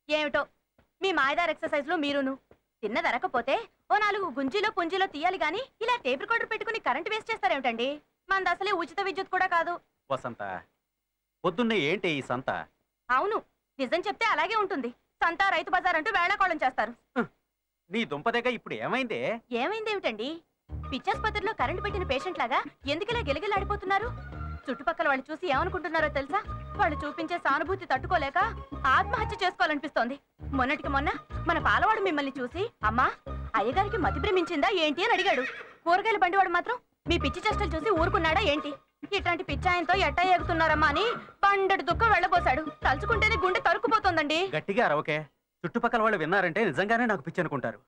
ఏమిటో మీ మాయదార్ ఎక్సర్సైజ్లు మీరును తిన్నదరకపోతే ఓ నాలుగు గుంజీలో పుంజీలో తీయాలి గాని ఇలా టేప్ రికార్డర్ పెట్టుకుని కరెంట్ వేస్ట్ చేస్తారేమిటండి మనది అసలే ఉచిత విద్యుత్ కూడా కాదు వసంత పొద్దున్నే ఏంటి ఈ సంత అవును నిజం చెప్తే అలాగే ఉంటుంది సంతా రైతు బజార్ అంటూ వేళాకోళం చేస్తారు నీ దుంపదగ్గ ఇప్పుడు ఏమైందే ఏమైందేమిటండి పిచ్చాసుపత్రిలో కరెంటు పెట్టిన పేషెంట్ లాగా ఎందుకిలా గిలగిలాడిపోతున్నారు చుట్టుపక్కల వాళ్ళు చూసి ఏమనుకుంటున్నారో తెలుసా వాళ్ళు చూపించే సానుభూతి తట్టుకోలేక ఆత్మహత్య చేసుకోవాలనిపిస్తోంది మొన్నటికి మొన్న మన పాలవాడు మిమ్మల్ని చూసి అమ్మా అయ్యగారికి మతి భ్రమించిందా ఏంటి అని అడిగాడు కూరగాయల బండివాడు మాత్రం మీ పిచ్చి చేష్టలు చూసి ఊరుకున్నాడా ఏంటి ఇట్లాంటి పిచ్చాయంతో ఎట్టా ఎగుతున్నారమ్మా అని పండడు దుఃఖం వెళ్ళబోసాడు తలుచుకుంటేనే గుండె తరుక్కుపోతోందండి గట్టిగా అరవకే చుట్టుపక్కల వాళ్ళు విన్నారంటే నిజంగానే నాకు పిచ్చి అనుకుంటారు